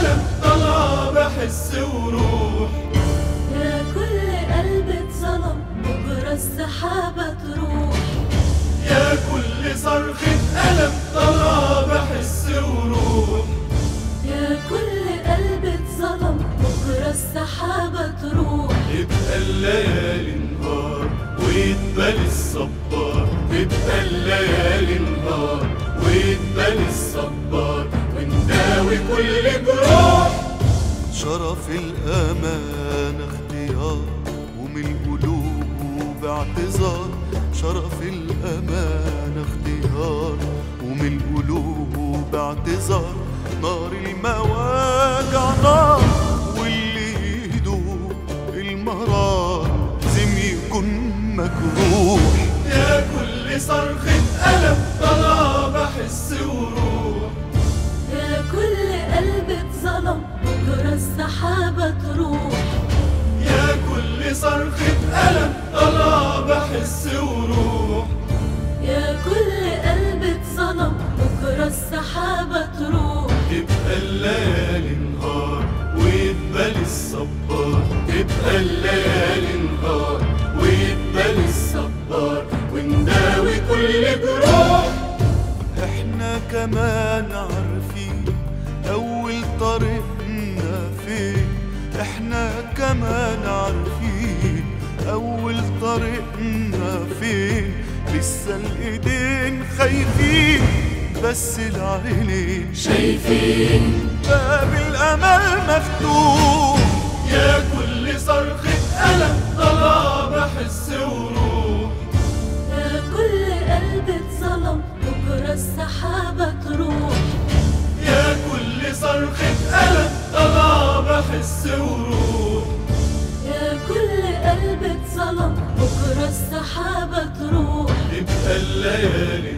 ألم طلع بحس وروح يا كل قلب اتظلم بكرة السحابة تروح يا كل صرخة ألم طلع بحس وروح يا كل قلب اتظلم بكرة السحابة تروح تبقى الليالي نهار ويتبل الصبار تبقى الليالي نهار ويتبل الصبار ونداوي كل جروح شرف الأمان اختيار ومن القلوب اعتذار شرف الأمان اختيار ومن القلوب اعتذار نار المواجع نار واللي يدوق المرار لازم يكون مجروح يا كل صرخة ألم طلع بحس وروح يا كل قلب اتظلم بكرة السحابة تروح يا كل صرخة ألم طلع بحس وروح يا كل قلب اتظلم بكرة السحابة تروح تبقى الليالي نهار ويتبل الصبار تبقى الليالي نهار ويتبل الصبار ونداوي كل جروح احنا كمان عارفين اول طريقنا فين احنا كمان عارفين اول طريقنا فين لسه الايدين خايفين بس العينين شايفين باب الامل مفتوح يا كل صرخة ألم طلع بحس وروح يا كل قلب اتظلم بكرة السحابة تروح يا كل صرخة ألم طلع بحس وروح يا كل قلب اتظلم بكرة السحابة تروح تبقى الليالي